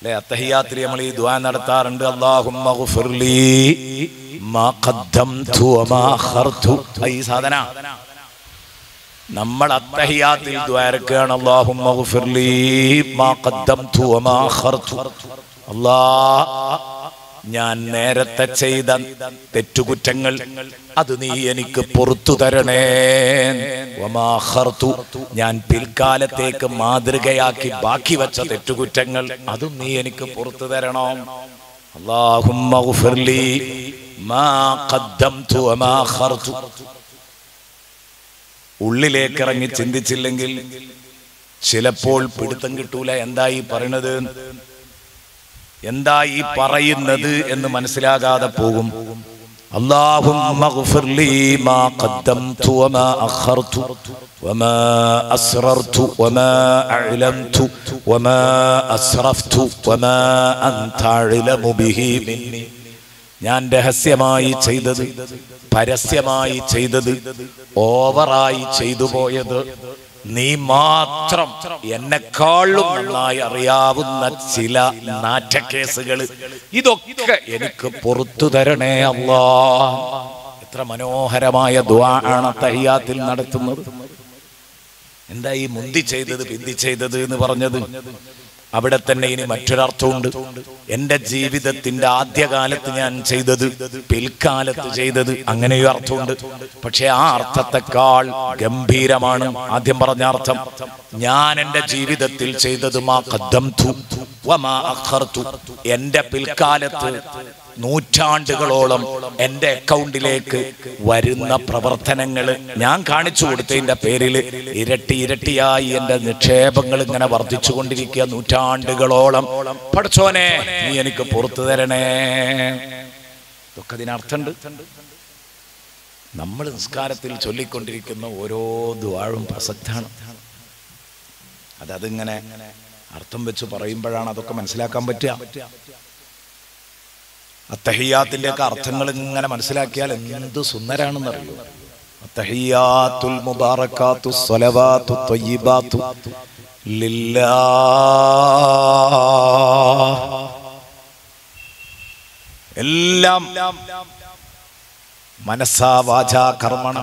അല്ലെ അത്തഹിയാത്തിൽ നമ്മൾ ഈ ദ്വാ നടത്താറുണ്ട് അല്ലാഹുമ്മ ഗുഫിർലി മാ ഖദ്ദംതു വമാ അഖർതു ആ ഈ സാധന നമ്മൾ അത്തഹിയാത്തിൽ ദ്വാരക്കാണ് അല്ലാഹുമ്മ ഗുഫിർലി മാ ഖദ്ദംതു വമാ അഖർതു അല്ലാ ഞാൻ നേരത്തെ ചെയ്ത തെറ്റുകുറ്റങ്ങൾ അത് നീ എനിക്ക് പുറത്തു തരണേ വമാ അഖർതു ഞാൻ പിൽക്കാലത്തേക്ക് മാതൃകയാക്കി ബാക്കി വെച്ച തെറ്റുകുറ്റങ്ങൾ അതും നീ എനിക്ക് പുറത്തു തരണം അല്ലാഹുമ്മ ഗുഫിർലി മാ ഖദ്ദംതു വമാ അഖർതു ഉള്ളിലേക്ക് ഇറങ്ങി ചിന്തിച്ചില്ലെങ്കിൽ ചിലപ്പോൾ പിടുത്തം കിട്ടൂല എന്താ ഈ പറയണത് എന്താ ഈ പറയുന്നത് എന്ന് മനസ്സിലാകാതെ പോകും اللهم اغفر لي ما قدمت وما أخرت وما أسررت وما أعلنت وما أسرفت وما أنت أعلم به مني ഞാൻ രഹസ്യമായി ചെയ്തത് പരസ്യമായി ചെയ്തത് ഓവറായി ചെയ്തു പോയത് നീ മാത്രം എന്നെക്കാളും നന്നായി അറിയാവുന്ന ചില നാറ്റക്കേസുകൾ ഇതൊക്കെ എനിക്ക് പുറത്തു തരണേ അല്ലാ എത്ര മനോഹരമായ ദ്വാ ആണ് തയ്യാത്തിൽ നടത്തുന്നത് എന്താ ഈ മുന്തി ചെയ്തത് പിന്തി ചെയ്തത് എന്ന് പറഞ്ഞത് അവിടെ തന്നെ ഇനി മറ്റൊരർത്ഥമുണ്ട് എന്റെ ജീവിതത്തിന്റെ ആദ്യകാലത്ത് ഞാൻ ചെയ്തത് പിൽക്കാലത്ത് ചെയ്തത് അങ്ങനെയും അർത്ഥമുണ്ട് പക്ഷെ ആ അർത്ഥത്തെക്കാൾ ഗംഭീരമാണ് ആദ്യം പറഞ്ഞ അർത്ഥം ഞാൻ എന്റെ ജീവിതത്തിൽ ചെയ്തത് മാ ഖദ്ദംതു വമാ അഖർതു എന്റെ പിൽക്കാലത്ത് നൂറ്റാണ്ടുകളോളം എന്റെ അക്കൗണ്ടിലേക്ക് വരുന്ന പ്രവർത്തനങ്ങൾ ഞാൻ കാണിച്ചു കൊടുത്തതിന്റെ പേരിൽ ഇരട്ടി ഇരട്ടിയായി എന്റെ നിക്ഷേപങ്ങൾ ഇങ്ങനെ വർദ്ധിച്ചു കൊണ്ടിരിക്കുക നൂറ്റാണ്ടുകളോളം പഠിച്ചോനെ നീ എനിക്ക് പുറത്തു തരണേ ഇതൊക്കെ അതിനർത്ഥമുണ്ട് നമ്മൾ നിസ്കാരത്തിൽ ചൊല്ലിക്കൊണ്ടിരിക്കുന്ന ഓരോ ദ്വാഴും പ്രസക്താണ് അത് അതിങ്ങനെ അർത്ഥം വെച്ച് പറയുമ്പോഴാണ് അതൊക്കെ മനസ്സിലാക്കാൻ പറ്റുക അത്തഹിയാത്തിന്റെ ഒക്കെ അർത്ഥങ്ങൾ ഇങ്ങനെ മനസ്സിലാക്കിയാൽ എന്ത് സുന്ദരാണെന്ന് അറിയൂ അത്തഹിയാത്തുൽ മുബാറക്കാത്തു സ്വലവാത്തു ത്വയ്യിബാത്തു ലില്ലാ എല്ലാം മനസ്സാ വാചാ കർമ്മണ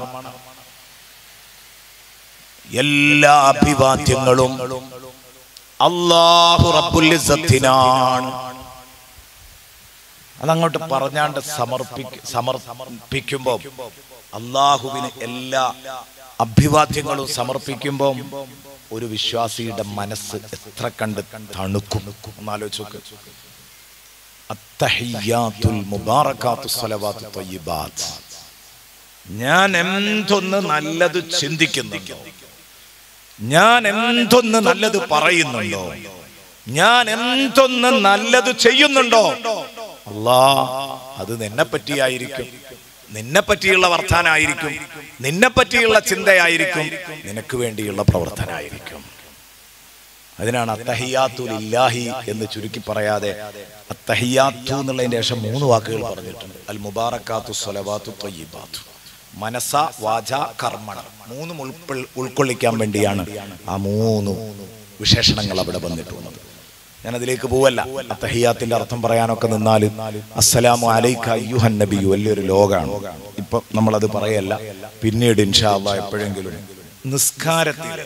എല്ലാ അഭിവാദ്യങ്ങളും അള്ളാഹു റബ്ബുലിസത്തിനാണ് അതങ്ങോട്ട് പറഞ്ഞാണ്ട് സമർപ്പിക്ക സമർപ്പിക്കുമ്പോൾ അള്ളാഹുവിന് എല്ലാ അഭിവാദ്യങ്ങളും സമർപ്പിക്കുമ്പോൾ ഒരു വിശ്വാസിയുടെ മനസ്സ് എത്ര കണ്ട് തണുക്കും ഒന്നാലോചിച്ച് നോക്ക് അത്തഹിയാത്തുൽ മുബാറക്കാത്തു സ്വലവാത്തു ത്വയ്യിബാത്ത് ഞാൻ എന്തൊന്ന് നല്ലത് ചിന്തിക്കുന്നുണ്ടോ ഞാൻ എന്തൊന്ന് നല്ലത് പറയുന്നുണ്ടോ ഞാൻ എന്തൊന്ന് നല്ലത് ചെയ്യുന്നുണ്ടോ അല്ലാ അത് നിന്നെ പറ്റിയായിരിക്കും നിന്നെ പറ്റിയുള്ള വർത്താനായിരിക്കും നിന്നെ പറ്റിയുള്ള ചിന്തയായിരിക്കും നിനക്ക് വേണ്ടിയുള്ള പ്രവർത്തനായിരിക്കും അതിനാണ് അത്തഹിയാത്തു ഇല്ലാഹി എന്ന് ചുരുക്കി പറയാതെ അത്തഹിയാത്തു എന്നുള്ളതിന്റെ ശേഷം മൂന്ന് വാക്കുകൾ പറഞ്ഞിട്ടുണ്ട് അൽ മുബാറക്കാത്തു സ്വലവാത്തു ത്വയ്യിബാത്തു മനസ്സ വാച കർമ്മണ മൂന്നും ഉൾക്കൊ ഉൾക്കൊള്ളിക്കാൻ വേണ്ടിയാണ് ആ മൂന്ന് വിശേഷണങ്ങൾ അവിടെ വന്നിട്ടുള്ളത് ഞാൻ അതിലേക്ക് പോവല്ല അത്തഹിയാത്തിന്റെ അർത്ഥം പറയാനൊക്കെ നിന്നാൽ അസ്സലാമു അലൈക്ക അയ്യുഹൻ നബി വലിയൊരു ലോകാണ് ഇപ്പൊ നമ്മളത് പറയല്ല പിന്നീട് ഇൻഷാ അള്ളാ എപ്പോഴെങ്കിലും നിസ്കാരത്തിലെ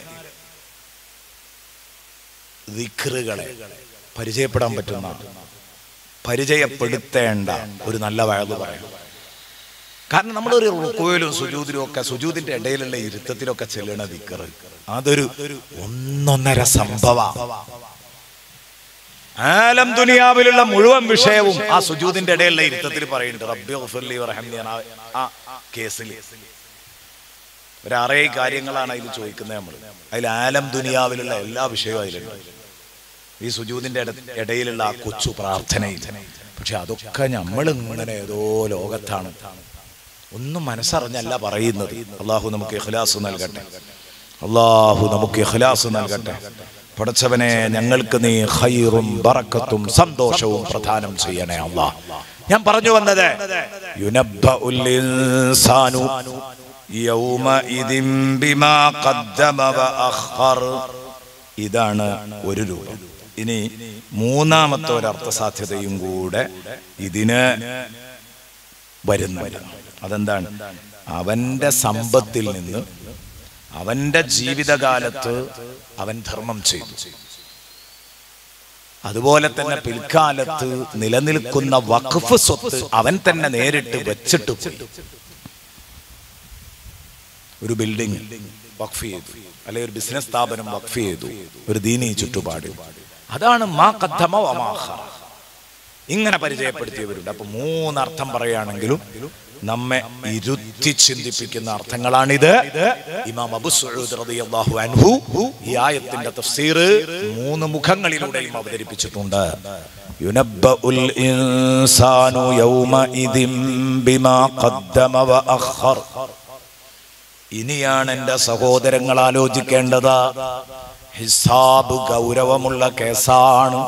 ദിക്റുകളെ പരിചയപ്പെടാൻ പറ്റുന്ന പരിചയപ്പെടുത്തേണ്ട ഒരു നല്ല വയത് പറയാം കാരണം നമ്മളൊരു റുക്കോയിലും സുജൂതിലും ഒക്കെ സുജൂതിന്റെ ഇടയിലുള്ള ഇരുത്തത്തിലൊക്കെ ചെല്ലണ ദിക്കറ് അതൊരു ഒന്നൊന്നര സംഭവ ആലം ദുനിയാവിലുള്ള മുഴുവൻ വിഷയവും ആ സുജൂതിന്റെ ഇടയിലുള്ള ഇരുത്തത്തിൽ പറയുന്നുണ്ട് റബ്ബി ഗഫിർലി വറഹംനി എന്ന ആ കേസിൽ ഒരു അറേ കാര്യങ്ങളാണ് അതിൽ ചോദിക്കുന്നത് നമ്മൾ അതിൽ ആലം ദുനിയാവിലുള്ള എല്ലാ വിഷയവും അതിലുണ്ട് ഈ സുജൂതിന്റെ ഇട- ഇടയിലുള്ള ആ കൊച്ചു പ്രാർത്ഥനയിൽ പക്ഷെ അതൊക്കെ നമ്മൾ ഇങ്ങനെ ഏതോ ലോകത്താണ് ഒന്നും മനസ്സറിഞ്ഞല്ല പറയുന്നത് അള്ളാഹു നമുക്ക് ഇഖ്ലാസ് നൽകട്ടെ അള്ളാഹു നമുക്ക് ഇഖ്ലാസ് നൽകട്ടെ പടച്ചവനെ ഞങ്ങൾക്ക് നീ ഖൈറും ബറക്കത്തും സന്തോഷവും പ്രദാനം ചെയ്യണേ അള്ളാഹ് ഞാൻ പറഞ്ഞു വന്നത് യുനബ്ബഉൽ ഇൻസാനു യൗമഇദിൻ ബിമാ ഖദ്ദമ വഅഖർ ഇതാണ് ഒരു രൂപം ഇനി മൂന്നാമത്തെ ഒരു അർത്ഥസാധ്യതയും കൂടെ ഇതിന് വരുന്നുണ്ട് അതെന്താണ് അവന്റെ സമ്പത്തിൽ നിന്ന് അവന്റെ ജീവിതകാലത്ത് അവൻ ധർമ്മം ചെയ്തു അതുപോലെ തന്നെ പിൽക്കാലത്ത് നിലനിൽക്കുന്ന വഖഫ് സ്വത്ത് അവൻ തന്നെ നേരിട്ട് വെച്ചിട്ട് പോയി ഒരു ബിൽഡിംഗ് വഖഫ് ചെയ്തു അല്ലെ ഒരു ബിസിനസ് സ്ഥാപനം വഖഫ് ചെയ്തു ഒരു ദീനീ ചുറ്റുപാട് അതാണ് മാ കദ്ദമ വമാഖറ. ഇങ്ങനെ പരിചയപ്പെടുത്തിയവരുണ്ട് അപ്പൊ മൂന്നർത്ഥം പറയുകയാണെങ്കിലും നമ്മെ ഇരുത്തി ചിന്തിപ്പിക്കുന്ന അർത്ഥങ്ങളാണിത് ഇമാം അബു സഊദ് റളിയല്ലാഹു അൻഹു ഈ ആയത്തിന്റെ തഫ്സീർ മൂന്ന് മുഖങ്ങളിലൂടെയും അവതരിപ്പിച്ചിട്ടുണ്ട് യുനബ്ബഉൽ ഇൻസാനു യൗമഇദിൻ ബിമാ ഖദ്ദമ വഅഖർ ഇനിയാണ് എൻ്റെ സഹോദരങ്ങൾ ആലോചിക്കേണ്ടത് ഹിസാബ് ഗൗരവമുള്ള കേസാണ്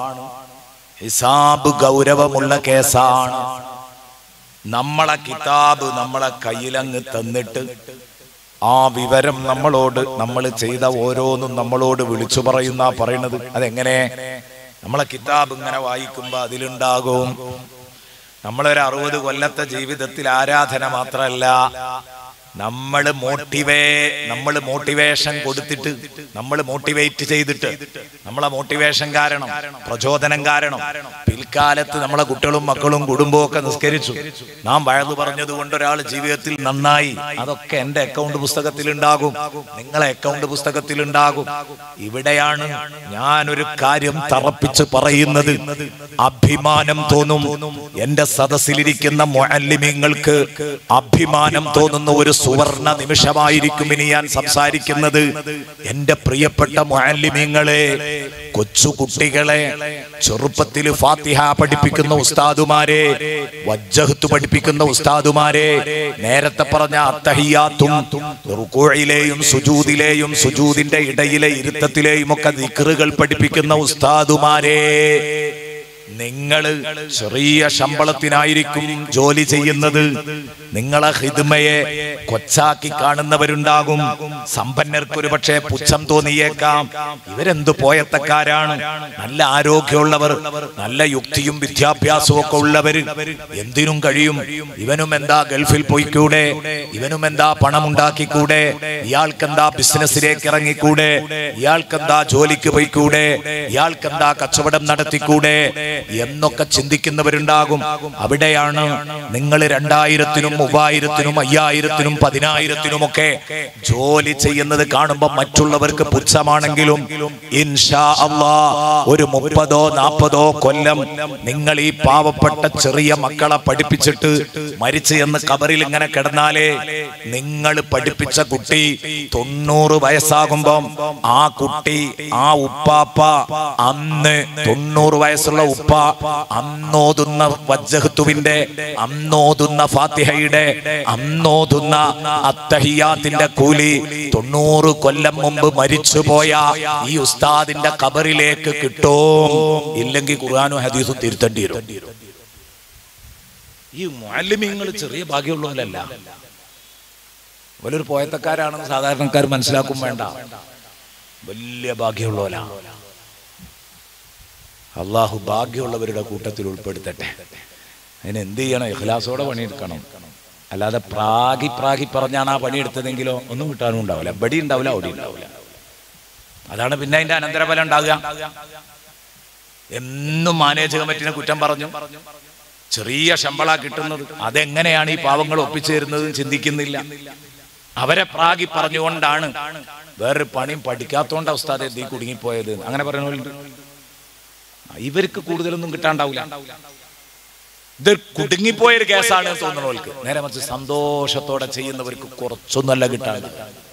ഹിസാബ് ഗൗരവമുള്ള കേസാണ് നമ്മളെ കിതാബ് നമ്മളെ കയ്യിലങ്ങ് തന്നിട്ട് ആ വിവരം നമ്മളോട് നമ്മൾ ചെയ്ത ഓരോന്നും നമ്മളോട് വിളിച്ചു പറയുന്ന പറയണത് അതെങ്ങനെ നമ്മളെ കിതാബ് ഇങ്ങനെ വായിക്കുമ്പോ അതിലുണ്ടാകും നമ്മളൊരു അറുപത് കൊല്ലത്തെ ജീവിതത്തിൽ ആരാധന മാത്രമല്ല നമ്മൾ മോട്ടിവേ നമ്മൾ മോട്ടിവേഷൻ കൊടുത്തിട്ട് നമ്മൾ മോട്ടിവേറ്റ് ചെയ്തിട്ട് നമ്മളെ മോട്ടിവേഷൻ കാരണം പ്രചോദനം കാരണം പിൽക്കാലത്ത് നമ്മളെ കുട്ടികളും മക്കളും കുടുംബവും ഒക്കെ നിസ്കരിച്ചു നാം വഴതു പറഞ്ഞത് കൊണ്ട് ഒരാൾ ജീവിതത്തിൽ നന്നായി അതൊക്കെ എന്റെ അക്കൗണ്ട് പുസ്തകത്തിൽ ഉണ്ടാകും നിങ്ങളെ അക്കൗണ്ട് പുസ്തകത്തിൽ ഉണ്ടാകും ഇവിടെയാണ് ഞാനൊരു കാര്യം തറപ്പിച്ച് പറയുന്നത് അഭിമാനം തോന്നും എന്റെ സദസ്സിലിരിക്കുന്ന മുഅല്ലിമീങ്ങൾക്ക് അഭിമാനം തോന്നുന്ന ഒരു സുവർണ നിമിഷമായിരിക്കും ഇനി ഞാൻ സംസാരിക്കുന്നത് എന്റെ പ്രിയപ്പെട്ട മുഅല്ലിമീങ്ങളെ കൊച്ചു കുട്ടികളെ ചെറുപ്പത്തിൽ ഫാത്തിഹ പഠിപ്പിക്കുന്ന ഉസ്താദുമാരെ വജ്ജഹത്ത് പഠിപ്പിക്കുന്ന ഉസ്താദുമാരെ നേരത്തെ പറഞ്ഞ അത്തഹിയാത്തും റുക്കോയിലെയും സുജൂദിലെയും സുജൂദിന്റെ ഇടയിലെ ഇരുത്തത്തിലെയും ഒക്കെ ദിക്റുകൾ പഠിപ്പിക്കുന്ന ഉസ്താദുമാരെ നിങ്ങള് ചെറിയ ശമ്പളത്തിനായിരിക്കും ജോലി ചെയ്യുന്നത് നിങ്ങളെ ഹിദ്മയെ കൊച്ചാക്കി കാണുന്നവരുണ്ടാകും സമ്പന്നർക്ക് ഒരു പക്ഷേ പുച്ഛം തോന്നിയേക്കാം ഇവരെന്ത് പോയത്തക്കാരാണ് നല്ല ആരോഗ്യമുള്ളവർ നല്ല യുക്തിയും വിദ്യാഭ്യാസവും ഒക്കെ ഉള്ളവര് എന്തിനും കഴിയും ഇവനും എന്താ ഗൾഫിൽ പോയിക്കൂടെ ഇവനും എന്താ പണം ഉണ്ടാക്കിക്കൂടെ ഇയാൾക്കെന്താ ബിസിനസ്സിലേക്ക് ഇറങ്ങിക്കൂടെ ഇയാൾക്കെന്താ ജോലിക്ക് പോയിക്കൂടെ ഇയാൾക്കെന്താ കച്ചവടം നടത്തിക്കൂടെ എന്നൊക്കെ ചിന്തിക്കുന്നവരുണ്ടാകും അവിടെയാണ് നിങ്ങൾ രണ്ടായിരത്തിനും മൂവായിരത്തിനും അയ്യായിരത്തിനും പതിനായിരത്തിനും ഒക്കെ ജോലി ചെയ്യുന്നത് കാണുമ്പോൾ മറ്റുള്ളവർക്ക് പുച്ഛമാണെങ്കിലും ഇൻഷാ അള്ളാ ഒരു മുപ്പതോ നാൽപ്പതോ കൊല്ലം നിങ്ങൾ ഈ പാവപ്പെട്ട ചെറിയ മക്കളെ പഠിപ്പിച്ചിട്ട് മരിച്ചു എന്ന് കബറിൽ ഇങ്ങനെ കിടന്നാലേ നിങ്ങൾ പഠിപ്പിച്ച കുട്ടി തൊണ്ണൂറ് വയസ്സാകുമ്പം ആ കുട്ടി ആ ഉപ്പാപ്പ അന്ന് തൊണ്ണൂറ് വയസ്സുള്ള ഉപ്പ അന്നോതുന്ന വജ്ജഹത്തുവിന്റെ അന്നോതുന്ന ഫാത്തിഹയുടെ അന്നോതുന്ന അത്തഹിയാത്തിന്റെ കൂലി തൊണ്ണൂറ് കൊല്ലം മുമ്പ് മരിച്ചുപോയ ഈ ഉസ്താദിന്റെ കബറിലേക്ക് കിട്ടും ഇല്ലെങ്കിൽ ഖുർആാനും ഹദീസും തിരുത്തേണ്ടി വരും ഈ മുഅല്ലിമീങ്ങൾ ചെറിയ ഭാഗ്യമുള്ളവരല്ല വലിയൊരു പോയത്തക്കാരാണെന്ന് സാധാരണക്കാർ മനസ്സിലാക്കും വേണ്ട വലിയ ഭാഗ്യമുള്ളവരാണ് അള്ളാഹു ഭാഗ്യമുള്ളവരുടെ കൂട്ടത്തിൽ ഉൾപ്പെടുത്തട്ടെ അതിന് എന്ത് ചെയ്യണം ഇഖ്ലാസോടെ പണിയെടുക്കണം അല്ലാതെ പ്രാഗി പ്രാഗി പറഞ്ഞാണ് ആ പണിയെടുത്തതെങ്കിലോ ഒന്നും കിട്ടാനും ഉണ്ടാവില്ല ബടി ഉണ്ടാവില്ല അവിടെ ഉണ്ടാവില്ല അതാണ് പിന്നെ അതിന്റെ അനന്തരഫലം ഉണ്ടാകുക എന്നും മാനേജ് കമ്മിറ്റിനെ കുറ്റം പറഞ്ഞു ചെറിയ ശമ്പള കിട്ടുന്നത് അതെങ്ങനെയാണ് ഈ പാവങ്ങൾ ഒപ്പിച്ചേരുന്നത് ചിന്തിക്കുന്നില്ല അവരെ പ്രാഗി പറഞ്ഞുകൊണ്ടാണ് വേറൊരു പണിയും പഠിക്കാത്തോണ്ട ഉസ്താദെ നീ കുടുങ്ങിപ്പോയത് അങ്ങനെ പറയുന്നവരുണ്ട് ഇവർക്ക് കൂടുതലൊന്നും കിട്ടാണ്ടാവില്ല ഇത് കുടുങ്ങിപ്പോയ ഒരു കേസാണ് തോന്നുന്നവർക്ക് നേരെ മറിച്ച് സന്തോഷത്തോടെ ചെയ്യുന്നവർക്ക് കുറച്ചൊന്നല്ല കിട്ടാൻ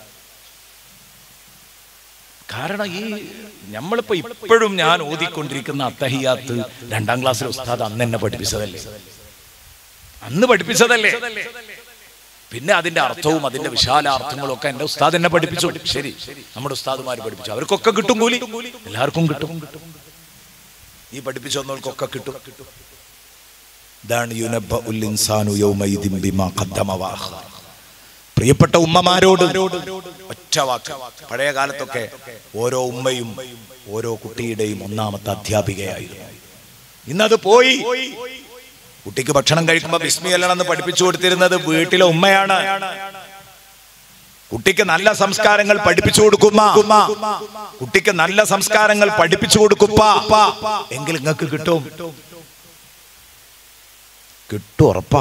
കാരണം ഈ നമ്മളിപ്പോ ഇപ്പോഴും ഞാൻ ഓതിക്കൊണ്ടിരിക്കുന്ന അത്തഹിയാത്ത് രണ്ടാം ക്ലാസ്സിലെ ഉസ്താദ് അന്ന് എന്നെ പഠിപ്പിച്ചതല്ലേ അന്ന് പഠിപ്പിച്ചതല്ലേ പിന്നെ അതിന്റെ അർത്ഥവും അതിന്റെ വിശാലാർത്ഥങ്ങളും ഒക്കെ എന്റെ ഉസ്താദ് എന്നെ പഠിപ്പിച്ചു ശരി നമ്മുടെ ഉസ്താദുമാർ പഠിപ്പിച്ചു അവർക്കൊക്കെ കിട്ടും കൂലി എല്ലാവർക്കും കിട്ടും ഈ പഠിപ്പിച്ചു വന്നവർക്കൊക്കെ കിട്ടും ഇതാണ് യുനബ്ബഉൽ ഇൻസാനു യൗമഇദിൻ ബിമാ ഖദ്ദമ വഅഖർ പ്രിയപ്പെട്ട ഉമ്മമാരോട് ഒറ്റ വാക്ക് പഴയ കാലത്തൊക്കെ ഓരോ ഉമ്മയും ഓരോ കുട്ടിയുടെയും ഒന്നാമത്തെ അധ്യാപികയായിരുന്നു ഇന്നത് പോയി കുട്ടിക്ക് ഭക്ഷണം കഴിക്കുമ്പോ ബിസ്മിയല്ലെന്ന് പഠിപ്പിച്ചു കൊടുത്തിരുന്നത് വീട്ടിലെ ഉമ്മയാണ് കുട്ടിക്ക് നല്ല സംസ്കാരങ്ങൾ പഠിപ്പിച്ചു കൊടുക്കുമ്മ കുട്ടിക്ക് നല്ല സംസ്കാരങ്ങൾ പഠിപ്പിച്ചു കൊടുക്കുപ്പ എങ്കിൽ നിങ്ങൾക്ക് കിട്ടും കിട്ടും ഉറപ്പാ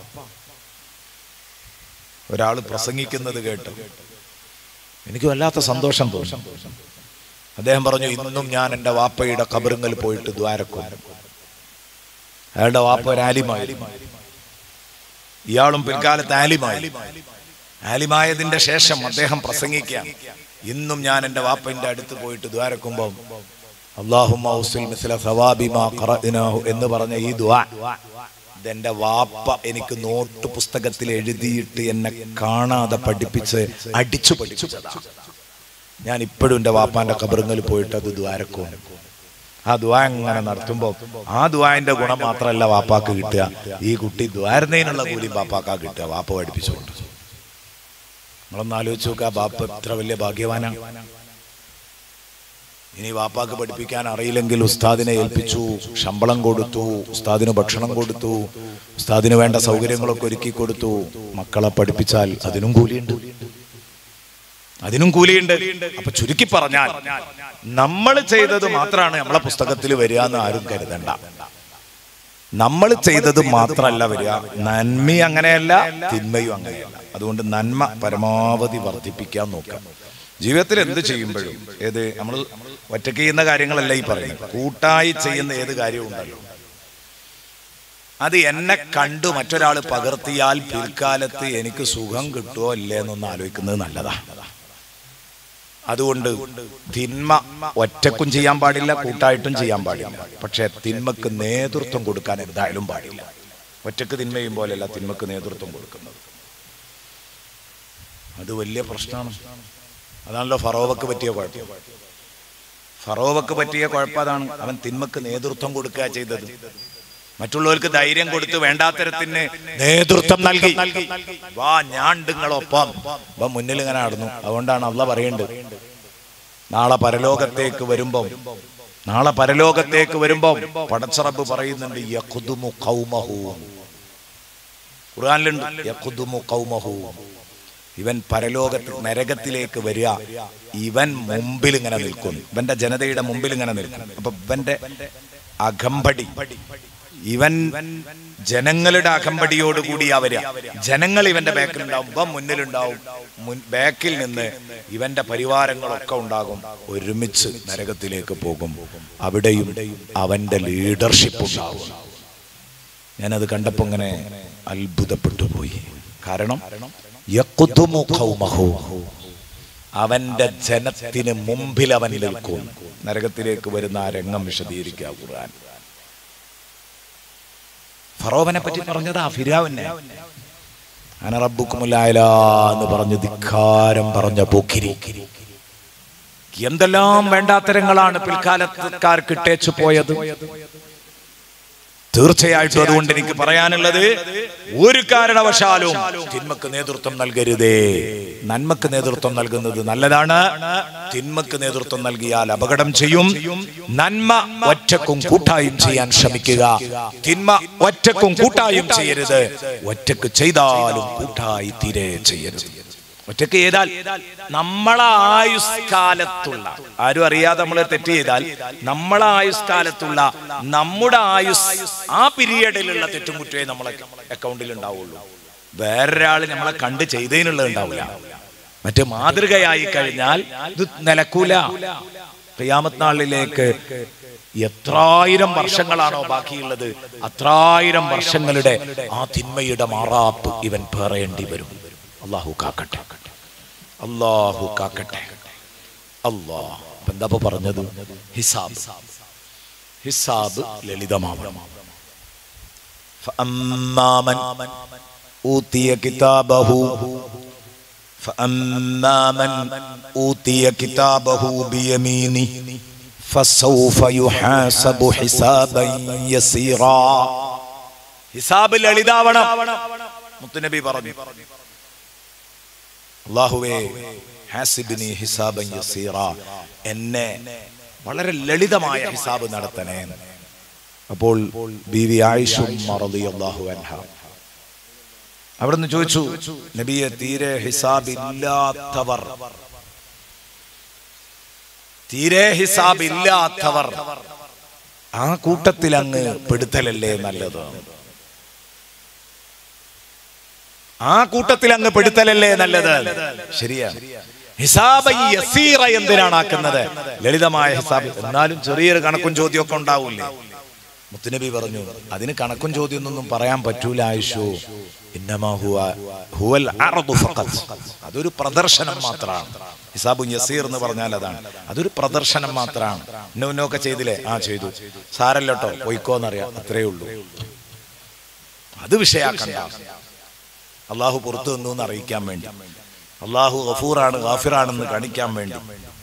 ഒരാൾ പ്രസംഗിക്കുന്നത് കേട്ടു എനിക്ക് വല്ലാത്ത സന്തോഷം തോന്നി അദ്ദേഹം പറഞ്ഞു ഇന്നും ഞാൻ എൻ്റെ വാപ്പയുടെ കബറുങ്ങൽ പോയിട്ട് ദ്വാരക്കും അയാളുടെ വാപ്പ ഒരു ആലിമായി ഇയാളും പിൽക്കാലത്ത് ആലിമായി ആലിമായതിന്റെ ശേഷം അദ്ദേഹം പ്രസംഗിക്കാം ഇന്നും ഞാൻ എൻ്റെ വാപ്പന്റെ അടുത്ത് പോയിട്ട് ദ്വാരക്കുമ്പോൾ അള്ളാഹു എന്ന് പറഞ്ഞ ഈ ദ്വാ ഇതെന്റെ വാപ്പ എനിക്ക് നോട്ട് പുസ്തകത്തിൽ എഴുതിയിട്ട് എന്നെ കാണാതെ പഠിപ്പിച്ച് അടിച്ചു പഠിപ്പിച്ചതാ ഞാൻ ഇപ്പോഴും എൻ്റെ വാപ്പാന്റെ കബറുങ്ങൽ പോയിട്ട് അത് ദ്വാരക്കും ആ ദ്വാ അങ്ങനെ നടത്തുമ്പോൾ ആ ദ്വാന്റെ ഗുണം മാത്രമല്ല വാപ്പാക്ക് കിട്ടുക ഈ കുട്ടി ദ്വാരുന്നതിനുള്ള കൂലി വാപ്പാക്കാ കിട്ടുക വാപ്പ പഠിപ്പിച്ചുകൊണ്ട് നമ്മളൊന്ന് ആലോചിച്ച് നോക്കുക ബാപ്പ എത്ര വലിയ ഭാഗ്യവാനാണ് ഇനി വാപ്പാക്ക് പഠിപ്പിക്കാൻ അറിയില്ലെങ്കിൽ ഉസ്താദിനെ ഏൽപ്പിച്ചു ശമ്പളം കൊടുത്തു ഉസ്താദിന് ഭക്ഷണം കൊടുത്തു ഉസ്താദിന് വേണ്ട സൗകര്യങ്ങളൊക്കെ ഒരുക്കി കൊടുത്തു മക്കളെ പഠിപ്പിച്ചാൽ അതിനും കൂലിയുണ്ട് അതിനും കൂലിയുണ്ട് അപ്പൊ ചുരുക്കി പറഞ്ഞാൽ നമ്മൾ ചെയ്തത് മാത്രമാണ് നമ്മളെ പുസ്തകത്തിൽ വരിക എന്ന് ആരും കരുതണ്ട നമ്മൾ ചെയ്തത് മാത്രമല്ല വരിക നന്മ അങ്ങനെയല്ല തിന്മയും അങ്ങനെയല്ല അതുകൊണ്ട് നന്മ പരമാവധി വർദ്ധിപ്പിക്കാൻ നോക്കാം ജീവിതത്തിൽ എന്ത് ചെയ്യുമ്പോഴും ഏത് നമ്മൾ ഒറ്റയ്ക്ക് ചെയ്യുന്ന കാര്യങ്ങളല്ല ഈ പറയുന്നത് കൂട്ടായി ചെയ്യുന്ന ഏത് കാര്യവും ഉണ്ടല്ലോ അത് എന്നെ കണ്ടു മറ്റൊരാൾ പകർത്തിയാൽ പിൽക്കാലത്ത് എനിക്ക് സുഖം കിട്ടുമോ ഇല്ലേ എന്നൊന്ന് ആലോചിക്കുന്നത് നല്ലതാണ് അതുകൊണ്ട് തിന്മ ഒറ്റക്കും ചെയ്യാൻ പാടില്ല കൂട്ടായിട്ടും ചെയ്യാൻ പാടില്ല പക്ഷെ തിന്മക്ക് നേതൃത്വം കൊടുക്കാൻ എന്തായാലും പാടില്ല ഒറ്റക്ക് തിന്മയും പോലെയല്ല തിന്മക്ക് നേതൃത്വം കൊടുക്കുന്നത് അത് വലിയ പ്രശ്നമാണ് അതാണല്ലോ ഫറോവക്ക് പറ്റിയ കുഴപ്പം ഫറോവക്ക് പറ്റിയ കുഴപ്പം അതാണ് അവൻ തിന്മക്ക് നേതൃത്വം കൊടുക്കുക ചെയ്തത് മറ്റുള്ളവർക്ക് ധൈര്യം കൊടുത്ത് വേണ്ടാത്തരത്തിന് നേതൃത്വം നൽകി വാ ഞാൻ നിങ്ങളൊപ്പം ഇവ മുന്നിൽ ഇങ്ങനെ നടന്നു അതുകൊണ്ടാണ് അള്ള പറയേണ്ടത് നാളെ പരലോകത്തേക്ക് വരുമ്പം നാളെ പരലോകത്തേക്ക് വരുമ്പം പടച്ചറബ് പറയുന്നുണ്ട് യഖുദുമു ഖൗമഹു ഖുർആനിലുണ്ട് യഖുദുമു ഖൗമഹു ഇവൻ പരലോകത്ത് നരകത്തിലേക്ക് വരിക ഇവൻ മുമ്പിൽ ഇങ്ങനെ നിൽക്കുന്നു ഇവന്റെ ജനതയുടെ മുമ്പിൽ ഇങ്ങനെ നിൽക്കും അപ്പൊ ഇവന്റെ അകമ്പടി ഇവൻ ജനങ്ങളുടെ അകമ്പടിയോടുകൂടി അവര് ജനങ്ങൾ ഇവന്റെ ബാക്കിലുണ്ടാവും ഇവൻ മുന്നിലുണ്ടാവും മുൻ ബാക്കിൽ നിന്ന് ഇവന്റെ പരിവാരങ്ങളൊക്കെ ഉണ്ടാകും ഒരുമിച്ച് നരകത്തിലേക്ക് പോകും അവിടെയും അവന്റെ ലീഡർഷിപ്പ് ഉണ്ടാവും ഞാനത് കണ്ടപ്പോ ഇങ്ങനെ അത്ഭുതപ്പെട്ടു പോയി കാരണം യഖ്തുമു ഖൗമഹു. അവന്റെ ജനത്തിന് മുമ്പിൽ അവൻ നിൽക്കും നരകത്തിലേക്ക് വരുന്ന ആ രംഗം വിശദീകരിക്കുക ഖുർആൻ ഫറോവനെ പറ്റി പറഞ്ഞത് ആ ഫിരാവിനെ അനറബുക്കുമുലായ എന്ന് പറഞ്ഞ് ധിക്കാരം പറഞ്ഞ പോക്കിരി എന്തെല്ലാം വേണ്ടാത്തരങ്ങളാണ് പിൽക്കാലക്കാർക്ക് ഇട്ടേച്ചു പോയത് തീർച്ചയായിട്ടും അതുകൊണ്ട് എനിക്ക് പറയാനുള്ളത് ഒരു കാരണവശാലും തിന്മക്ക് നേതൃത്വം നൽകരുതേ നന്മക്ക് നേതൃത്വം നൽകുന്നത് നല്ലതാണ് തിന്മക്ക് നേതൃത്വം നൽകിയാൽ അപകടം ചെയ്യും നന്മ ഒറ്റക്കും കൂട്ടായും ചെയ്യാൻ ശ്രമിക്കുക തിന്മ ഒറ്റക്കും കൂട്ടായും ചെയ്യരുത് ഒറ്റക്ക് ചെയ്താലും കൂട്ടായി തീരെ ചെയ്യരുത് ഒറ്റക്ക് ചെയ്താൽ നമ്മളെ ആയുഷ്കാലത്തുള്ള ആരും അറിയാതെ നമ്മൾ തെറ്റ് ചെയ്താൽ നമ്മളെ ആയുഷ്കാലത്തുള്ള നമ്മുടെ ആയുസ് ആ പീരീഡിലുള്ള തെറ്റും കുറ്റമേ നമ്മളെ അക്കൗണ്ടിൽ ഉണ്ടാവുള്ളൂ വേറൊരാൾ നമ്മളെ കണ്ട് ചെയ്തതിനുള്ളത് ഉണ്ടാവില്ല മറ്റേ മാതൃകയായി കഴിഞ്ഞാൽ ഇത് നിലക്കൂല ക്രിയാമത്ത് നാളിലേക്ക് എത്രായിരം വർഷങ്ങളാണോ ബാക്കിയുള്ളത് അത്രായിരം വർഷങ്ങളുടെ ആ തിന്മയുടെ മാറാപ്പ് ഇവൻ പേറേണ്ടി വരും അള്ളാഹു കാക്കട്ടെ അള്ളാഹു കാക്കട്ടെ അള്ളാ ഇപ്പൊ എന്താ ഇപ്പൊ പറഞ്ഞത് ഹിസാബ് ഹിസാബ് ലളിതമാവണം فأما من أوتي كتابه فأما من أوتي كتابه بيمينه فسوف يحاسب حسابا يسيرا ഹിസാബ് ലളിതാവണം മുത്തുനബി പറഞ്ഞു അള്ളാഹുവേ ഹാസിബിനി ഹിസാബൻ യസീറ എന്നെ വളരെ ലളിതമായ ഹിസാബ് നടത്തണേ അപ്പോൾ ബീവി ആയിഷും റളിയല്ലാഹു അൻഹ അവിടുന്ന് ചോദിച്ചു നബിയെ തീരെ ഹിസാബ് ഇല്ലാത്തവർ തീരെ ഹിസാബ് ഇല്ലാത്തവർ ആ കൂട്ടത്തിൽ അങ്ങ് പെടുത്തലല്ലേ നല്ലത് ആ കൂട്ടത്തിൽ അങ്ങ് പെടുത്തലല്ലേ നല്ലത് ശരിയാണ് ഹിസാബ് യസീറ എന്തിനാണ് ആക്കുന്നത് ലളിതമായ ഹിസാബ് എന്നാലും ചെറിയൊരു കണക്കും ചോദ്യമൊക്കെ ഉണ്ടാവൂലേ മുത്തുനബി പറഞ്ഞു അതിന് കണക്കും ചോദ്യമൊന്നും പറയാൻ പറ്റൂല ആയിഷു ഇന്നമാ ഹുവ ഹുവൽ അർദു ഫഖത്ത്. അതൊരു പ്രദർശനം മാത്രമാണ് ഹിസാബു യസീർ എന്ന് പറഞ്ഞാൽ അതാണ് അതൊരു പ്രദർശനം മാത്രമാണ് ഇന്ന ഉന്നൊക്കെ ചെയ്തില്ലേ ആ ചെയ്തു സാരല്ലോട്ടോ പോയിക്കോന്നറിയാം അത്രേ ഉള്ളൂ അത് വിഷയാക്കണ്ട അള്ളാഹു പുറത്തു നിന്നു എന്ന് അറിയിക്കാൻ വേണ്ടി അള്ളാഹു ഗഫൂറാണ് ഗാഫിറാണെന്ന് കാണിക്കാൻ വേണ്ടി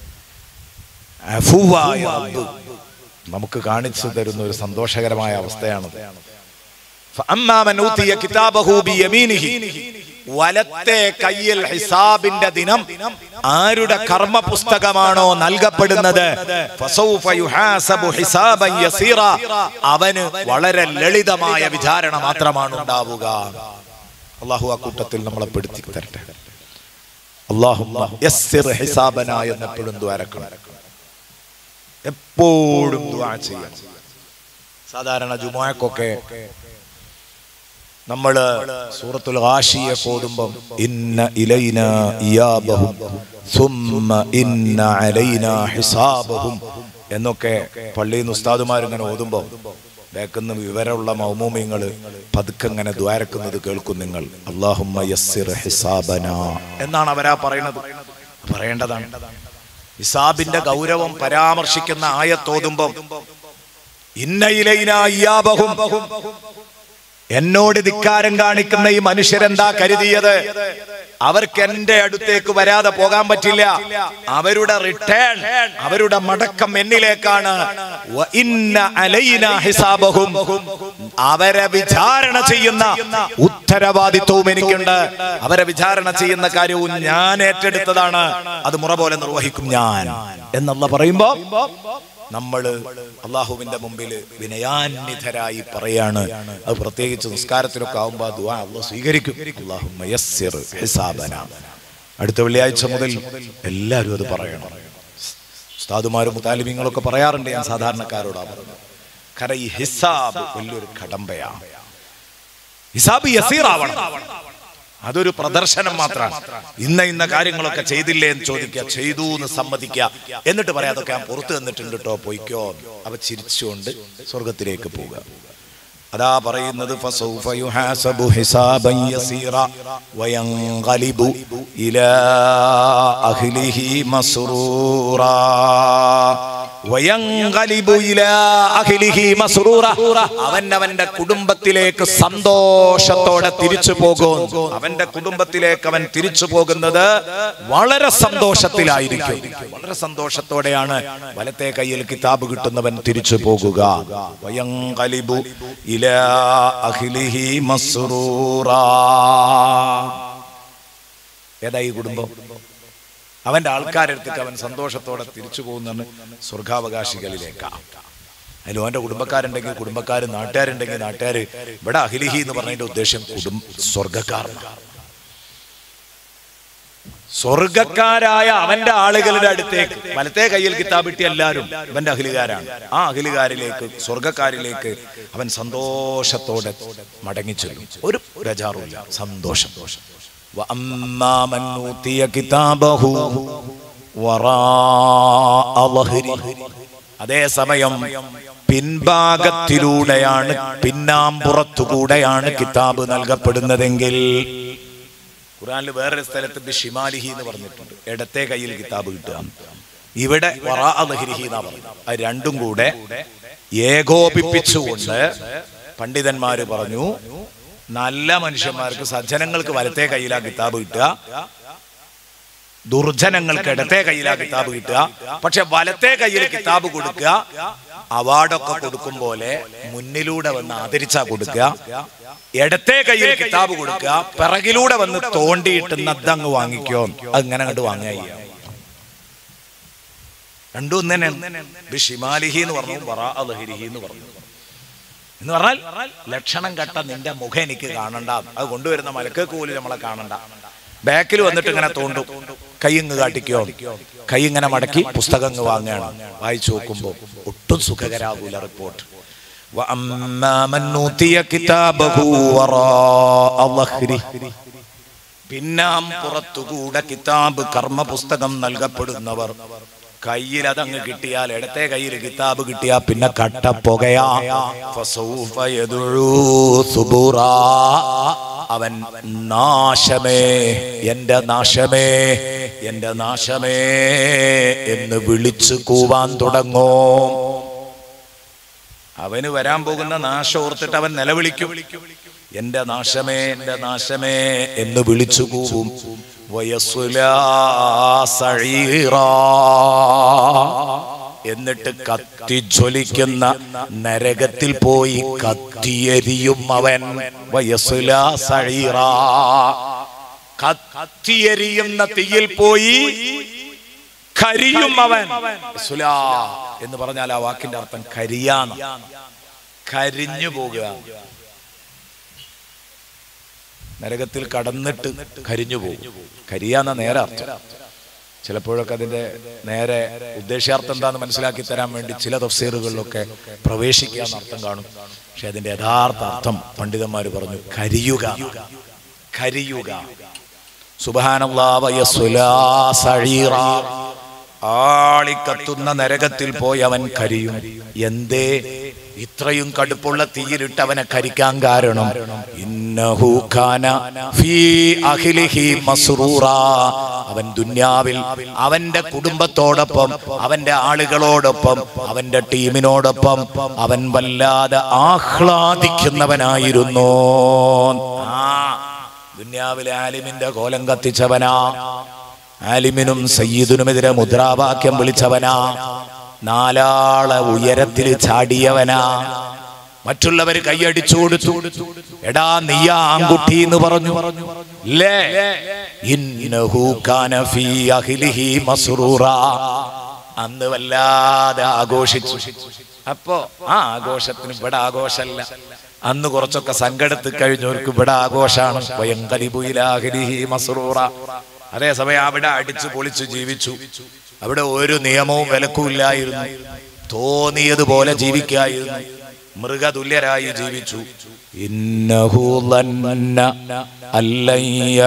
അഫുവായ റബ്ബ് നമുക്ക് കാണിച്ചു തരുന്ന ഒരു സന്തോഷകരമായ അവസ്ഥയാണത് ഫഅമ്മാ മൻ ഊതിയ കിതാബഹു ബിയമീനിഹി വലത്തെ കയ്യിൽ ഹിസാബിന്റെ ദിനം ആരുടെ കർമ്മ പുസ്തകമാണോ നൽകപ്പെടുന്നത് ഫസൗഫ യുഹാസബു ഹിസാബൻ യസീറ അവന് വളരെ ലളിതമായ വിചാരണ മാത്രമാണ് ഉണ്ടാവുക അള്ളാഹു ആ കൂട്ടത്തിൽ നമ്മളെ പെടുത്തി തരട്ടെ അള്ളാഹു ഹിസാബന എന്നെപ്പോഴും ദ്വാരക്കണം എപ്പോഴും ദ്വാ ചെയ്യാം സാധാരണ ജുമാക്കൊക്കെ നമ്മള് സൂറത്തുൽ ഗാഷിയെ കോതുമ്പം ഇന്ന ഇലൈന ഇയാബഹും സുമ്മ ഇന്ന അലൈന ഹിസാബഹും എന്നൊക്കെ പള്ളിയിൽ നിന്ന് ഉസ്താദുമാരിങ്ങനെ ഓതുമ്പോൾ വേക്കുന്ന വിവരമുള്ള മൗമൂമിങ്ങൾ പതുക്കെ ഇങ്ങനെ ദ്വാരക്കുന്നത് കേൾക്കും നിങ്ങൾ അള്ളാഹുമ്മ യസ്സിർ ഹിസാബന എന്നാണ് അവരാ പറയുന്നത് പറയേണ്ടതാണ് ഹിസാബിന്റെ ഗൗരവം പരാമർശിക്കുന്ന ആയത്തോതുമ്പം ഇന്ന ഇലൈന ഇയാബഹും എന്നോട് ധിക്കാരം കാണിക്കുന്ന ഈ മനുഷ്യരെന്താ കരുതിയത് അവർക്ക് എന്റെ അടുത്തേക്ക് വരാതെ പോകാൻ പറ്റില്ല അവരുടെ റിട്ടേൺ അവരുടെ മടക്കം എന്നിലേക്കാണ് വ ഇന്ന അലൈന ഹിസാബഹും അവരെ വിചാരണ ചെയ്യുന്ന ഉത്തരവാദിത്വവും എനിക്കുണ്ട് അവരെ വിചാരണ ചെയ്യുന്ന കാര്യവും ഞാൻ ഏറ്റെടുത്തതാണ് അത് മുറ പോലെ നിർവഹിക്കും ഞാൻ എന്നുള്ള പറയുമ്പോ നമ്മള് അള്ളാഹുവിന്റെ മുമ്പിൽ വിനയാന്വിതരായി പറയാണ് അത് പ്രത്യേകിച്ച് നിസ്കാരത്തിലൊക്കെ ആവുമ്പോ ആ ദുആ അള്ളാഹ് സ്വീകരിക്കും അള്ളാഹു മയസ്സിർ ഹിസാബന അടുത്ത വെള്ളിയാഴ്ച മുതൽ എല്ലാവരും അത് പറയണം ഉസ്താദുമാരും മുത്താലിമീങ്ങളൊക്കെ പറയാറുണ്ട് ഞാൻ സാധാരണക്കാരോടാ പറഞ്ഞത് കാരണം ഈ ഹിസാബ് വലിയൊരു കടമ്പയാണ് ഹിസാബ് യസീറാവണം അതൊരു പ്രദർശനം മാത്രമാണ് ഇന്ന ഇന്ന കാര്യങ്ങളൊക്കെ ചെയ്തില്ലേ എന്ന് ചോദിക്കുക ചെയ്തു എന്ന് സമ്മതിക്കുക എന്നിട്ട് പറയാം അതൊക്കെ ഞാൻ പുറത്തു തന്നിട്ടുണ്ട് കേട്ടോ പൊയ്ക്കോ അവ ചിരിച്ചുകൊണ്ട് സ്വർഗത്തിലേക്ക് പോവുക അതാ പറയുന്നത് ഫസൗഫ യുഹാസബു ഹിസാബൻ യസീറ വയൻഖലിബു ഇലാ അഹ്ലിഹി മസ്റൂറാ വയൻഖലിബു ഇലാ അഹ്ലിഹി മസ്റൂറ അവൻ അവന്റെ കുടുംബത്തിലേക്ക് സന്തോഷത്തോടെ തിരിച്ചു പോകും അവന്റെ കുടുംബത്തിലേക്ക് അവൻ തിരിച്ചു പോകുന്നത് വളരെ സന്തോഷത്തിലായിരിക്കും വളരെ സന്തോഷത്തോടെയാണ് വലത്തെ കയ്യിൽ കിതാബ് കിട്ടുന്നവൻ തിരിച്ചു പോകുക വയൻഖലിബു ഇലാ അഹ്ലിഹി മസ്റൂറാ ഏതാ ഈ കുടുംബം അവന്റെ ആൾക്കാരെടുത്തേക്ക് അവൻ സന്തോഷത്തോടെ തിരിച്ചു പോകുന്നതാണ് സ്വർഗാവകാശികളിലേക്കാ അതിൽ ഓന്റെ കുടുംബക്കാരുണ്ടെങ്കിൽ കുടുംബക്കാർ നാട്ടുകാരുണ്ടെങ്കിൽ നാട്ടുകാർ ഇവിടെ അഖിലിഹി എന്ന് പറഞ്ഞതിന്റെ ഉദ്ദേശം കുടും സ്വർഗക്കാരനാണ് സ്വർഗക്കാരായ അവന്റെ ആളുകളുടെ അടുത്തേക്ക് വലത്തെ കയ്യിൽ കിതാബിട്ടി എല്ലാവരും ഇവന്റെ അഖിലുകാരാണ് ആ അഖിലുകാരിലേക്ക് സ്വർഗക്കാരിലേക്ക് അവൻ സന്തോഷത്തോടെ മടങ്ങിച്ചെല്ലും ഒരു ബജാറുമില്ല സന്തോഷം وأما من أوتي كتابه وراء ظهره അതേസമയം പിൻഭാഗത്തിലൂടെയാണ് പിന്നാമ്പുറത്തുകൂടെയാണ് കിതാബ് നൽകപ്പെടുന്നതെങ്കിൽ ഖുറാനിൽ വേറൊരു സ്ഥലത്ത് ബിഷിമാലിഹി എന്ന് പറഞ്ഞിട്ടുണ്ട് ഇടത്തെ കയ്യിൽ കിതാബ് കിട്ടുക ഇവിടെ വറാ ലഹിരിഹി എന്നാ പറയുന്നത് അത് രണ്ടും കൂടെ ഏകോപിപ്പിച്ചുകൊണ്ട് പണ്ഡിതന്മാര് പറഞ്ഞു നല്ല മനുഷ്യന്മാർക്ക് സജ്ജനങ്ങൾക്ക് വലത്തെ കയ്യിലാ കിതാബ് കിട്ടുക ദുർജനങ്ങൾക്ക് ഇടത്തെ കയ്യിലാ കിതാബ് കിട്ടുക പക്ഷെ വലത്തെ കയ്യിൽ കിതാബ് കൊടുക്കുക അവാർഡൊക്കെ കൊടുക്കും പോലെ മുന്നിലൂടെ വന്ന് ആദരിച്ചാ കൊടുക്കുക ഇടത്തെ കയ്യിൽ കിതാബ് കൊടുക്കുക പിറകിലൂടെ വന്ന് തോണ്ടിയിട്ട് നദ്ദങ്ങ് വാങ്ങിക്കോ അങ്ങനെ അങ്ങോട്ട് വാങ്ങുക ചെയ്യാം രണ്ടും ഒന്ന് തന്നെയാണ് ബിഷിമാലിഹി എന്ന് പറഞ്ഞു വറാ അലഹിരിഹി എന്ന് പറഞ്ഞു എന്ന് പറഞ്ഞാൽ ലക്ഷണം കെട്ട നിന്റെ മുഖം എനിക്ക് കാണണ്ട അത് കൊണ്ടുവരുന്ന മലക്ക് കൂലി നമ്മളെ കാണണ്ട ബാക്കിൽ വന്നിട്ട് ഇങ്ങനെ തോണ്ടും കൈ ഇങ്ങ് കാട്ടിക്കോ കൈ ഇങ്ങനെ മടക്കി പുസ്തകം ഇങ്ങ് വാങ്ങുകയാണ് വായിച്ചു നോക്കുമ്പോ ഒട്ടും സുഖകരാകൂല റിപ്പോർട്ട് وأما من أوتي كتابه وراء ظهره പിന്നാം പുറത്തുകൂടെ കിതാബ് കർമ്മ പുസ്തകം നൽകപ്പെടുന്നവർ കയ്യിൽ അതങ്ങ് കിട്ടിയാൽ ഇടത്തെ കയ്യിൽ കിതാബ് കിട്ടിയാ പിന്നെ കട്ട പുകയാ ഫസൗഫ യദ്ഉ സുബൂറാ. അവൻ നാശമേ എന്റെ നാശമേ എന്റെ നാശമേ എന്ന് വിളിച്ചു കൂവാൻ തുടങ്ങും അവന് വരാൻ പോകുന്ന നാശം ഓർത്തിട്ട് അവൻ നിലവിളിക്കും എന്റെ നാശമേ എന്റെ നാശമേ എന്ന് വിളിച്ചു കൂവും വയസ്സുലാ സഴീറാ. എന്നിട്ട് കത്തിജ്വലിക്കുന്ന നരകത്തിൽ പോയി കത്തിയെരിയും അവൻ വയസ്സുലാ സഴീറാ. കത്തിയെരിയുന്ന തീയിൽ പോയി കരിയും അവൻ സുലാ എന്ന് പറഞ്ഞാൽ ആ വാക്കിന്റെ അർത്ഥം കരിയാന്ന് കരിഞ്ഞു പോകുക നരകത്തിൽ കടന്നിട്ട് കരിഞ്ഞു പോകും കരിയാന്ന നേരെ അർത്ഥം ചിലപ്പോഴൊക്കെ അതിന്റെ നേരെ ഉദ്ദേശ്യാർത്ഥം എന്താന്ന് മനസ്സിലാക്കി തരാൻ വേണ്ടി ചില തഫ്സീറുകളിലൊക്കെ പ്രവേശിക്കുക എന്ന അർത്ഥം കാണും പക്ഷെ അതിന്റെ യഥാർത്ഥ അർത്ഥം പണ്ഡിതന്മാർ പറഞ്ഞു കരിയുക കരിയുക സുബഹാനല്ലാഹ് വയസ്സുലാ സഴീറാ. ആളിക്കത്തുന്ന നരകത്തിൽ പോയി അവൻ കരിയും എന്തേ ഇത്രയും കടുപ്പുള്ള തീയിലിട്ട് അവനെ കരിക്കാൻ കാരണം ഇന്നഹു ഖാന ഫീ അഖിലിഹി മസ്റൂറാ. അവൻ ദുന്യാവിൽ അവന്റെ കുടുംബത്തോടൊപ്പം അവന്റെ ആളുകളോടൊപ്പം അവന്റെ ടീമിനോടൊപ്പം അവൻ വല്ലാതെ ആഹ്ലാദിക്കുന്നവനായിരുന്നു ആ ദുന്യാവിലെ ആലിമിന്റെ കോലം കത്തിച്ചവനാ ആലിമിനും സയ്യിദിനുമെതിരെ മുദ്രാവാക്യം വിളിച്ചവനാ നാലാളെ ഉയരത്തിൽ ചാടിയവനാ മറ്റുള്ളവര് കൈയടിച്ചു കൊടുത്തു എടാ നീയാ ആൺകുട്ടി എന്ന് പറഞ്ഞു ലേ ഇന്നഹു കാന ഫീ അഹ്ലിഹി മസ്റൂറാ അന്ന് വല്ലാതെ ആഘോഷിച്ചു അപ്പോ ആ ആഘോഷത്തിന് ഇവിടെ ആഘോഷമല്ല അന്ന് കുറച്ചൊക്കെ സങ്കടത്തിൽ കഴിഞ്ഞവർക്ക് ഇവിടെ ആഘോഷാണ് സ്വയംകലിബുയിലാഹരിഹി മസ്റൂറ അതേസമയം അവിടെ അടിച്ചു പൊളിച്ചു ജീവിച്ചു അവിടെ ഒരു നിയമവും വിലക്കും ഇല്ലായിരുന്നു തോന്നിയതുപോലെ ജീവിക്കായിരുന്നു മൃഗതുല്യരായി ജീവിച്ചു ഇന്നഹു ലന്ന അല്ലൻ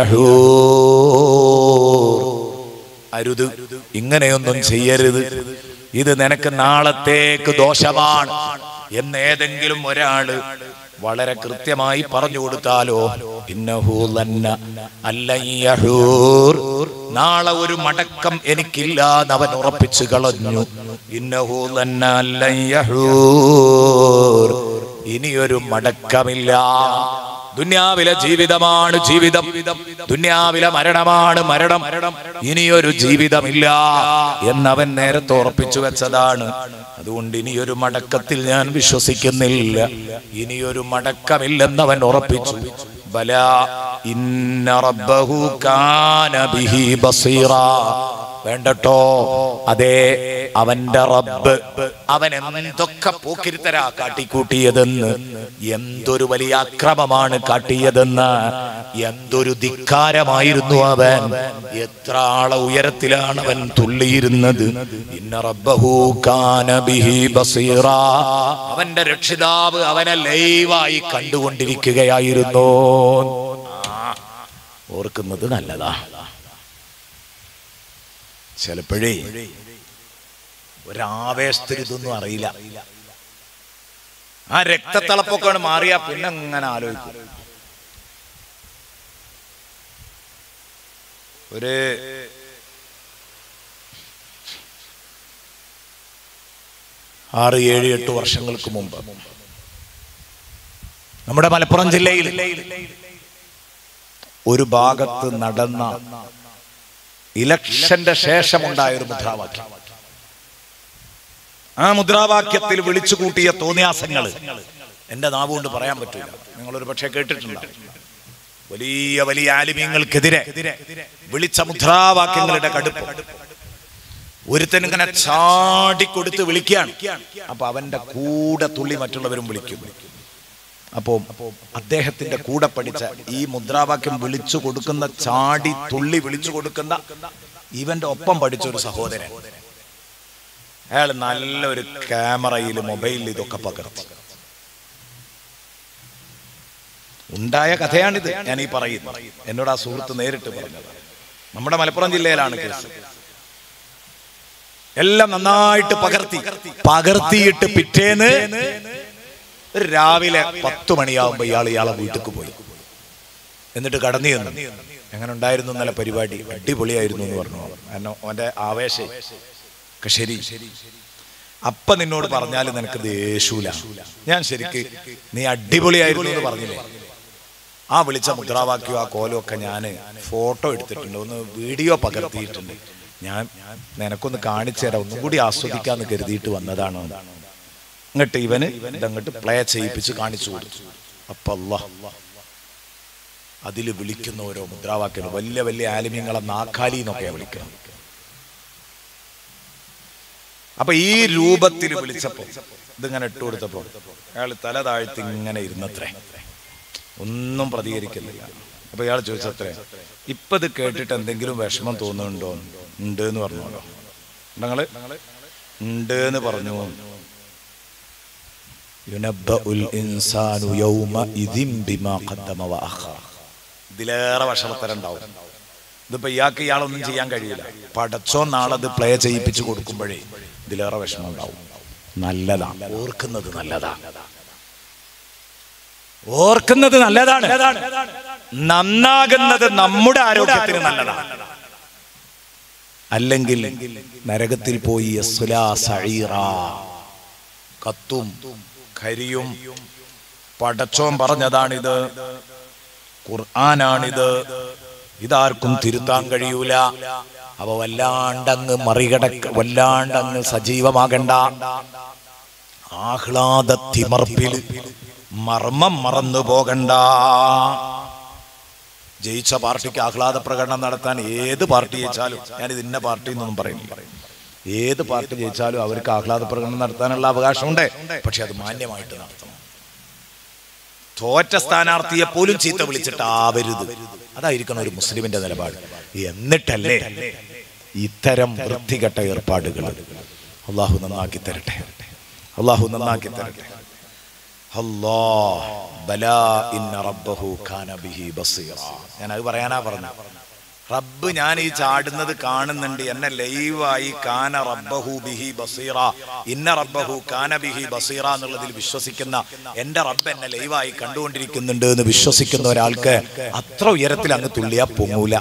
യഹൂർ. അരുത് ഇങ്ങനെയൊന്നും ചെയ്യരുത് ഇത് നിനക്ക് നാളത്തേക്ക് ദോഷമാണ് എന്ന് ഏതെങ്കിലും ഒരാള് വളരെ കൃത്യമായി പറഞ്ഞു കൊടുത്താലോ ഇന്നഹു ലന്ന അല്ലൻ യഹൂർ. നാളെ ഒരു മടക്കം എനിക്കില്ല എന്ന് അവൻ ഉറപ്പിച്ചു കളഞ്ഞു ഇന്നഹു ലന്ന അല്ലൻ യഹൂർ. ഇനിയൊരു മടക്കമില്ല ദുന്യാവിലെ ജീവിതമാണ് ജീവിതം ദുന്യാവിലെ മരണമാണ് മരണം ഇനിയൊരു ജീവിതമില്ല എന്നവൻ നേരത്തെ ഉറപ്പിച്ചു വെച്ചതാണ് അതുകൊണ്ട് ഇനിയൊരു മടക്കത്തിൽ ഞാൻ വിശ്വസിക്കുന്നില്ല ഇനിയൊരു മടക്കമില്ലെന്നവൻ ഉറപ്പിച്ചു ബല ഇന്ന റബ്ബഹു കാന ബിഹി ബസീറ വേണ്ടട്ടോ അതെ അവന്റെ റബ്ബ് അവൻ എന്തൊക്കെ പോക്കിരിത്തരാ കാട്ടിക്കൂട്ടിയതെന്ന് എന്തൊരു വലിയ അക്രമമാണ് കാട്ടിയതെന്ന് എന്തൊരു ധിക്കാരമായിരുന്നു അവൻ എത്ര ആളെ ഉയരത്തിലാണ് അവൻ തുള്ളിയിരുന്നത് ഇന്ന റബ്ബഹു കാന ബിഹി ബസീറ അവന്റെ രക്ഷിതാവ് അവനെ ലൈവായി കണ്ടുകൊണ്ടിരിക്കുകയായിരുന്നു ആ, ഓർക്കുന്നത് നല്ലതാ ചിലപ്പോഴേ ഒരാവേശത്തിൽ ഇതൊന്നും അറിയില്ല ആ രക്തത്തിളപ്പൊക്കെ മാറിയാ പിന്നെ അങ്ങനെ ആലോചിക്കും ഒരു ആറ് ഏഴ് എട്ട് വർഷങ്ങൾക്ക് മുമ്പ് നമ്മുടെ മലപ്പുറം ജില്ലയിൽ ഒരു ഭാഗത്ത് നടന്ന ഇലക്ഷന്റെ ശേഷമുണ്ടായ ഒരു മുദ്രാവാക്യം ആ മുദ്രാവാക്യത്തിൽ വിളിച്ചു കൂട്ടിയ തോന്നിയാസങ്ങൾ എന്റെ നാവുകൊണ്ട് പറയാൻ പറ്റില്ല നിങ്ങളൊരു പക്ഷേ കേട്ടിട്ടുണ്ടാവും വലിയ വലിയ ആലിമ്യങ്ങൾക്കെതിരെ വിളിച്ച മുദ്രാവാക്യങ്ങളുടെ കടുപ്പം ഒരുത്തൻ ഇങ്ങനെ ചാടിക്കൊടുത്ത് വിളിക്കുകയാണ് അപ്പൊ അവന്റെ കൂടെ തുള്ളി മറ്റുള്ളവരും വിളിക്കും അപ്പോ അദ്ദേഹത്തിന്റെ കൂടെ പഠിച്ച ഈ മുദ്രാവാക്യം വിളിച്ചു കൊടുക്കുന്ന ചാടി തുള്ളി വിളിച്ചു കൊടുക്കുന്ന ഇവന്റെ ഒപ്പം പഠിച്ച ഒരു സഹോദരൻ അയാൾ നല്ലൊരു ക്യാമറയിൽ മൊബൈലിൽ ഇതൊക്കെ പകർത്തി ഉണ്ടായ കഥയാണിത് ഞാൻ ഈ പറയുന്നത് എന്നോട് ആ സുഹൃത്ത് നേരിട്ട് പറഞ്ഞത് നമ്മുടെ മലപ്പുറം ജില്ലയിലാണ് കേസ് എല്ലാം നന്നായിട്ട് പകർത്തി പകർത്തിയിട്ട് പിറ്റേന്ന് ഒരു രാവിലെ പത്ത് മണിയാവുമ്പോ ഇയാൾ ഇയാളെ വീട്ടിക്ക് പോയി എന്നിട്ട് കടന്നു ചെന്നു എങ്ങനെ ഉണ്ടായിരുന്നു ഇന്നലെ പരിപാടി അടിപൊളിയായിരുന്നു എന്ന് പറഞ്ഞു കാരണം അവന്റെ ആവേശം ഒക്കെ ശരി അപ്പ നിന്നോട് പറഞ്ഞാൽ നിനക്ക് ദേഷൂല ഞാൻ ശരിക്ക് നീ അടിപൊളിയായിരുന്നു എന്ന് പറഞ്ഞില്ലേ ആ വിളിച്ച മുദ്രാവാക്യവും ആ കോലവും ഒക്കെ ഞാൻ ഫോട്ടോ എടുത്തിട്ടുണ്ട് ഒന്ന് വീഡിയോ പകർത്തിയിട്ടുണ്ട് ഞാൻ നിനക്കൊന്ന് കാണിച്ചു തരാം ഒന്നും കൂടി ആസ്വദിക്കാന്ന് കരുതിയിട്ട് വന്നതാണ് എന്നിട്ട് ഇവന് ഇതങ്ങോട്ട് പ്ലേ ചെയ്യിപ്പിച്ച് കാണിച്ചു കൊടുത്തു അപ്പൊ അല്ലാ അതിൽ വിളിക്കുന്ന ഓരോ മുദ്രാവാക്യം വലിയ വലിയ ആലിമ്യങ്ങളെ നാക്കാലി എന്നൊക്കെയാണ് വിളിക്കുന്നത് അപ്പൊ ഈ രൂപത്തിൽ വിളിച്ചപ്പോ ഇതിങ്ങനെ ഇട്ട് കൊടുത്തപ്പോ അയാൾ തല താഴ്ത്തി ഇങ്ങനെ ഇരുന്നത്രേ ഒന്നും പ്രതികരിക്കുന്നില്ല അപ്പൊ ഇയാൾ ചോദിച്ചത്രേ ഇപ്പൊ ഇത് കേട്ടിട്ട് എന്തെങ്കിലും വിഷമം തോന്നുന്നുണ്ടോ ഉണ്ട് എന്ന് പറഞ്ഞോളൂ ഞങ്ങള് ഉണ്ട് എന്ന് പറഞ്ഞു യുനബ്ബഉൽ ഇൻസാനു യൗമഇദിൻ ബിമാ ഖദ്ദമ വഅഖറ ഇതിലേറെ വഷളത്തരം ഉണ്ടാവും ഇതിപ്പോ ഇയാൾക്ക് ഇയാളൊന്നും ചെയ്യാൻ കഴിയില്ല പടച്ചോ നാളെ ഇത് പ്ലേ ചെയ്യിപ്പിച്ചു കൊടുക്കുമ്പോഴേ ഇതിലേറെ വിഷമം ഉണ്ടാവും നല്ലതാ ഓർക്കുന്നത് നല്ലതാ ഓർക്കുന്നത് നല്ലതാണ് നന്നാകുന്നത് നമ്മുടെ ആരോഗ്യത്തിന് നല്ലതാണ് അല്ലെങ്കിൽ നരകത്തിൽ പോയി യസ്സുലാ സഈറ കത്തും കരിയും പടച്ചോൻ പറഞ്ഞതാണിത് ഖുർആനാണിത് ഇതാർക്കും തിരുത്താൻ കഴിയൂല അവ വല്ലാണ്ടങ്ങ് മറികടക്ക വല്ലാണ്ടങ്ങ് സജീവമാകണ്ട ആഹ്ലാദ തിമർപ്പിൽ മർമ്മം മറന്നു പോകണ്ട ജയിച്ച പാർട്ടിക്ക് ആഹ്ലാദ പ്രകടനം നടത്താൻ ഏത് പാർട്ടി ജയിച്ചാലും ഞാൻ ഇത് ഇന്ന പാർട്ടി എന്നൊന്നും പറയുന്നില്ല ഏത് പാർട്ടി ജയിച്ചാലും അവർക്ക് ആഹ്ലാദ പ്രകടനം നടത്താനുള്ള അവകാശമുണ്ട് പക്ഷെ അത് മാന്യമായിട്ട് നടത്തണം തോറ്റ സ്ഥാനാർത്ഥിയെ പോലും ചീത്ത വിളിച്ചിട്ട് ആവരുത് അതായിരിക്കണം ഒരു മുസ്ലിമിന്റെ നിലപാട് എന്നിട്ടല്ലേ ഇത്തരം വൃത്തികെട്ട ഏർപ്പാടുകൾ അള്ളാഹു നന്നാക്കി തരട്ടെ അള്ളാഹു നന്നാക്കി തരട്ടെ അല്ലാ ബലാ ഇന്ന റബ്ബഹു കാന ബിഹി ബസീറ ഞാൻ അത് പറയാനാ പറഞ്ഞു റബ്ബ് ഞാൻ ഈ ചാടുന്നത് കാണുന്നുണ്ട് എന്നെ ലൈവായി കാന റബ്ബഹു ബിഹി ബസീറ ഇന്ന റബ്ബഹു കാന ബിഹി ബസീറ എന്നുള്ളതിൽ വിശ്വസിക്കുന്ന എന്റെ റബ്ബ് എന്നെ ലൈവായി കണ്ടുകൊണ്ടിരിക്കുന്നുണ്ട് എന്ന് വിശ്വസിക്കുന്ന ഒരാൾക്ക് അത്ര ഉയരത്തിൽ അങ്ങ് തുള്ളിയാ പൊങ്ങൂല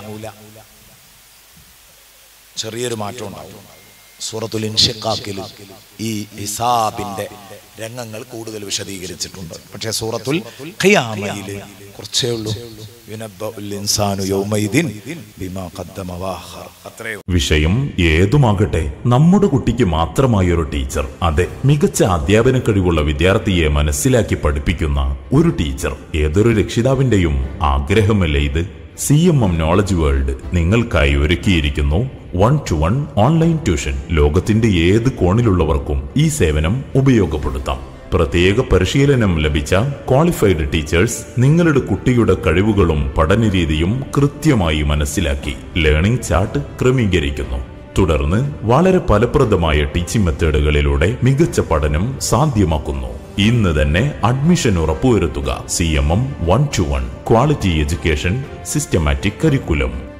ചെറിയൊരു മാറ്റം ഉണ്ടാവും സൂറത്തുൽ ഇൻഷിഖാക്കിൽ ഈ ഹിസാബിന്റെ രംഗങ്ങൾ കൂടുതൽ വിശദീകരിച്ചിട്ടുണ്ട് പക്ഷേ സൂറത്തുൽ ഖിയാമയില് കുറച്ചേ ഉള്ളൂ യുനബ്ബഉൽ ഇൻസാനു യൗമൈദിൻ ബിമാ ഖദ്ദമ വഅഖർ അത്രേ വിഷയം ഏതുമാകട്ടെ നമ്മുടെ കുട്ടിക്ക് മാത്രമായ ഒരു ടീച്ചർ അതെ മികച്ച അധ്യാപന കഴിവുള്ള വിദ്യാർത്ഥിയെ മനസ്സിലാക്കി പഠിപ്പിക്കുന്ന ഒരു ടീച്ചർ ഏതൊരു രക്ഷിതാവിന്റെയും ആഗ്രഹമല്ലേ ഇത് C M M knowledge world നിങ്ങൾക്കായി ഒരുക്കിയിരിക്കുന്നു one to one online tuition ലോകത്തിന്റെ ഏത് കോണിലുള്ളവർക്കും ഈ സേവനം ഉപയോഗപ്പെടുത്താം പ്രത്യേക പരിശീലനം ലഭിച്ച ക്വാളിഫൈഡ് ടീച്ചേഴ്സ് നിങ്ങളുടെ കുട്ടിയുടെ കഴിവുകളും പഠനരീതിയും കൃത്യമായി മനസ്സിലാക്കി ലേണിംഗ് ചാർട്ട് ക്രമീകരിക്കുന്നു തുടർന്ന് വളരെ ഫലപ്രദമായ ടീച്ചിങ് മെത്തേഡുകളിലൂടെ മികച്ച പഠനം സാധ്യമാക്കുന്നു ഇന്ന് തന്നെ അഡ്മിഷൻ ഉറപ്പുവരുത്തുക C M M one to one quality education systematic curriculum